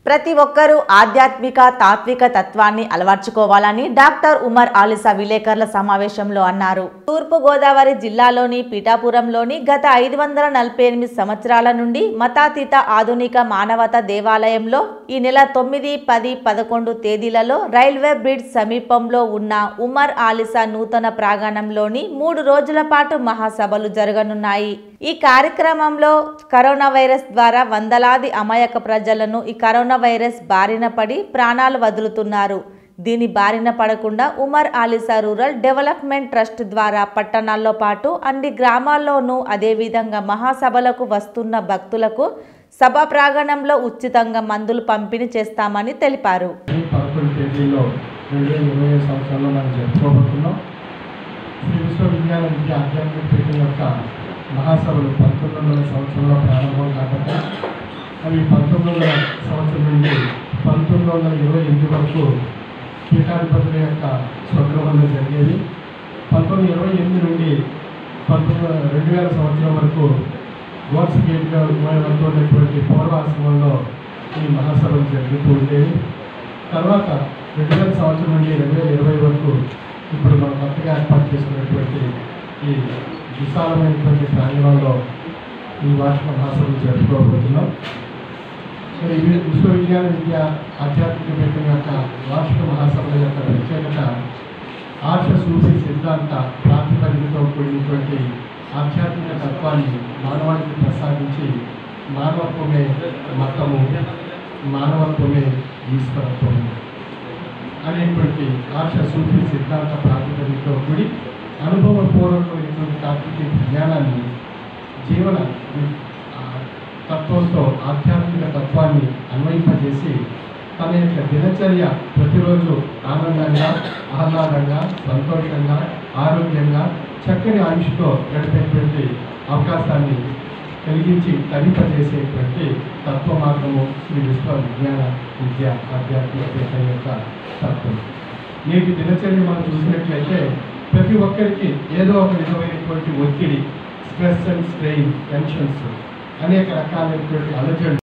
ప్రతి ఒక్కరూ ఆధ్యాత్మిక తాత్విక తత్వాన్ని అలవర్చుకోవాలని డాక్టర్ ఉమర్ ఆలిసా విలేకరుల సమావేశంలో అన్నారు తూర్పు గోదావరి జిల్లాలోని పిఠాపురంలోని గత ఐదు వందల నలభై ఎనిమిది సంవత్సరాల నుండి మతాతీత ఆధునిక మానవత దేవాలయంలో ఈ నెల తొమ్మిది పది పదకొండు తేదీలలో రైల్వే బ్రిడ్జ్ సమీపంలో ఉన్న ఉమర్ ఆలిసా నూతన ప్రాంగణంలోని మూడు రోజుల పాటు మహాసభలు జరగనున్నాయి ఈ కార్యక్రమంలో కరోనా వైరస్ ద్వారా వందలాది అమాయక ప్రజలను ఈ కరోనా వైరస్ బారిన పడి ప్రాణాలు వదులుతున్నారు దీని బారిన పడకుండా Umar Alisha rural development trust ద్వారా పట్టణాల్లో పాటు అన్ని గ్రామాల్లోనూ అదేవిధంగా మహాసభలకు వస్తున్న భక్తులకు సభా ప్రాంగణంలో ఉచితంగా మందులు పంపిణీ చేస్తామని తెలిపారు ఈ పదకొండు తేదీలో రెండు వేల ఇరవై ఐదు సంవత్సరంలో మనం జరుపుకోబోతున్నాం శ్రీ విశ్వవిజ్ఞాన విద్య ఆధ్యాత్మిక పీఠం యొక్క మహాసభలు పంతొమ్మిది వందల సంవత్సరంలో ప్రారంభం కాబట్టి అవి పంతొమ్మిది వందల సంవత్సరం నుండి పంతొమ్మిది వందల ఇరవై ఎనిమిది వరకు పీఠాధిపతుల యొక్క స్వగ్రహంలో జరిగేవి పంతొమ్మిది ఇరవై ఎనిమిది నుండి పంతొమ్మిది రెండు వేల సంవత్సరం వరకు గోడ్స్ గేట్గా వరకు ఉన్నటువంటి పూర్వాశ్రమంలో ఈ మహాసభలు జరుగుతూ ఉండేవి తర్వాత రెండు వేల సంవత్సరం నుండి రెండు వేల ఇరవై వరకు ఇప్పుడు మనం కొత్తగా ఏర్పాటు చేసుకున్నటువంటి ఈ విశాలమైనటువంటి ప్రాంగణంలో ఈ వార్షిక మహాసభలు జరుపుకోబోతున్నాం మరి ఇవి విశ్వవిజ్ఞాన విద్య ఆధ్యాత్మిక పీఠం యొక్క వార్షిక మహాసభల యొక్క ప్రత్యేకత ఆర్ష సూఫీ సిద్ధాంత ప్రాతిపదికతో కూడినటువంటి ఆధ్యాత్మిక తత్వాన్ని మానవాళికి ప్రసాదించి మానవత్వమే మతము మానవత్వమే ఈశ్వరత్వము అనేటువంటి ఆర్ష సూఫీ సిద్ధాంత ప్రాతిపదికతో కూడి అనుభవపూర్వకమైనటువంటి తాత్విక జ్ఞానాన్ని జీవన ఆ, తత్వంతో ఆధ్యాత్మిక తత్వాన్ని అన్వయింపజేసి తన యొక్క దినచర్య ప్రతిరోజు ఆనందంగా ఆహ్లాదంగా సంతోషంగా ఆరోగ్యంగా చక్కని ఆయుష్తో గడిపేటువంటి అవకాశాన్ని కలిగించి తరింపజేసేటువంటి తత్వ మార్గము శ్రీ విశ్వ విజ్ఞాన విద్య ఆధ్యాత్మిక పీఠం యొక్క తత్వం నేటి దినచర్య మనం చూసినట్లయితే ప్రతి ఒక్కరికి ఏదో ఒక విధమైనటువంటి ఒత్తిడి స్ట్రెస్ అండ్ స్ట్రెయిన్ టెన్షన్స్ అనేక రకాలైనటువంటి అలజడి